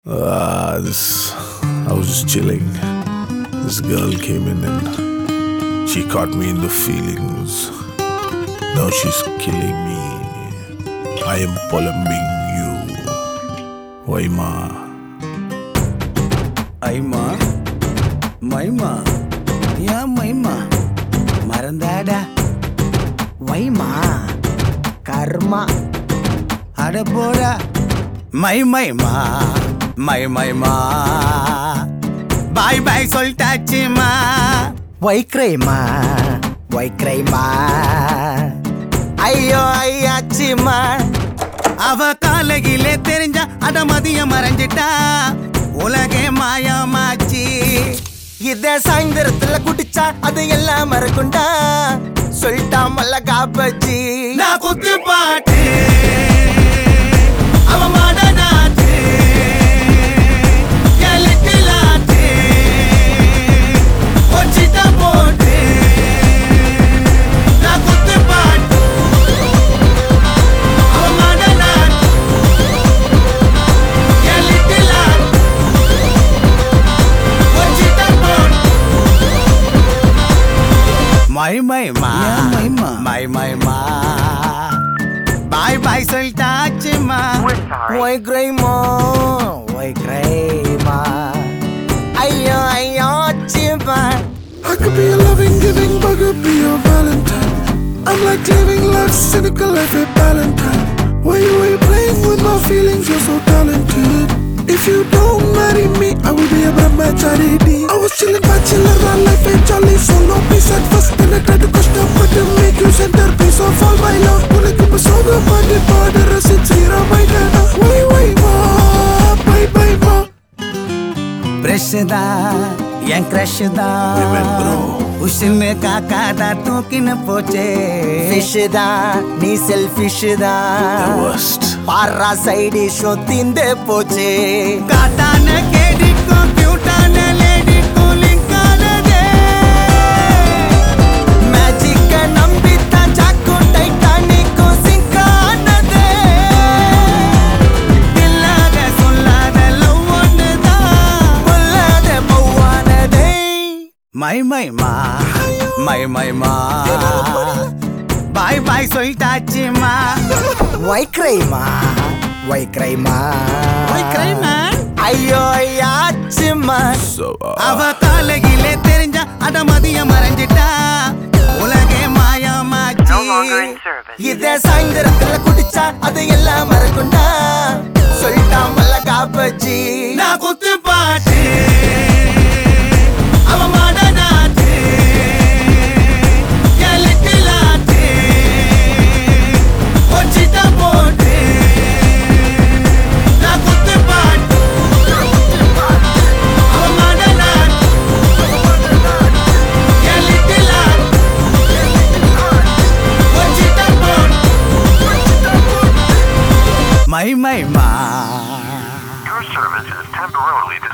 Uh, this. I was just chilling. This girl came in and she caught me in the feelings. Now she's killing me. I am pollumbing you. Why, ma? ஐமா மைமா ஏன் மைமா மறந்தாடா வைமா கர்மா அட போடா my மைமா my மைமா பாய் பாய் சொல்லிட்டாச்சுமா வைக்ரைமா வைக்ரைமா ஐயோ ஐயாச்சுமா அவ காலகிலே தெரிஞ்சா அட மதியம் மறைஞ்சிட்டா உலகே மாயமாச்சு இத சாயந்தரத்துல குடிச்சா அது எல்லாம் மறக்குண்டா சொல்லிட்டா மல்ல காப்பச்சி நான் குத்து பாட்டு அவ மாடனாச்சு எலிட்டிலாச்சு ஒச்சிட்ட போட்டு நான் குத்து பாட்டு அவ மாடனாச்சு எலிட்டிலாச்சு ஒச்சிட்ட போட்டு மை மை மா மை மை மா பாய் பாய் சொல்லிட்டாச்சுமா ஒய் கிரைமா ஒய் கிரைமா ஐயோ ஐயோ சிமா I could be a loving, giving bugger, be your valentine. I'm like living life, cynical life at Valentine. Why you ain't playing with my feelings? You're so talented. If you don't marry me, I will be a brahmachari. I was chilling, bachelor, on life and jolly solo. Peace at first, then I tried to custom, but to make you centerpiece of all my love. Wanna keep a song of my border, since here my dada. Why, why, ma? Bye, bye, ma. Brush தான் என் crush Women, bro. தான் உஷின்னு காக்காதா தூக்கின்னு போச்சே fish தான் நீ selfish The தான் worst. பாரா சைடு ஷோ தீந்தே போச்சு காட்டான கேடிக்கும் கியூட்டான லேடிக்கும் லிங்க் ஆனதே மேஜிக்க நம்பித்தான் ஜாக்கும் டைட்டானிக்கும் சிங்க் ஆனதே இல்லாத சொல்லாத லவ் ஒண்ணுதான் கொல்லாத பௌவானதே மை மை மா மை மை மா பாய் பாய் சொல்லிட்டாச்சுமா வைக்ரைமா வைக்ரைமா வைக்ரைமா ஐயோ ஐயாச்சுமா So, uh, அவ காலகிலே தெரிஞ்சா அட மதியம் மறைஞ்சிட்டா உலகே மாயமாச்சு No longer in service. இத சாயந்தரத்துல குடிச்சா அது எல்லாம் மறக்குண்டா சொல்லிட்டா மல்ல காப்பச்சி நான் குத்து பாட்டு அவ மாடனாச்சு எலிட்டிலாச்சு ஒச்சிட்ட போட்டு நான் குத்து பாட்டு அவ மாடனாச்சு எலிட்டிலாச்சு ஒச்சிட்ட போட்டு மை மை மா Your service is temporarily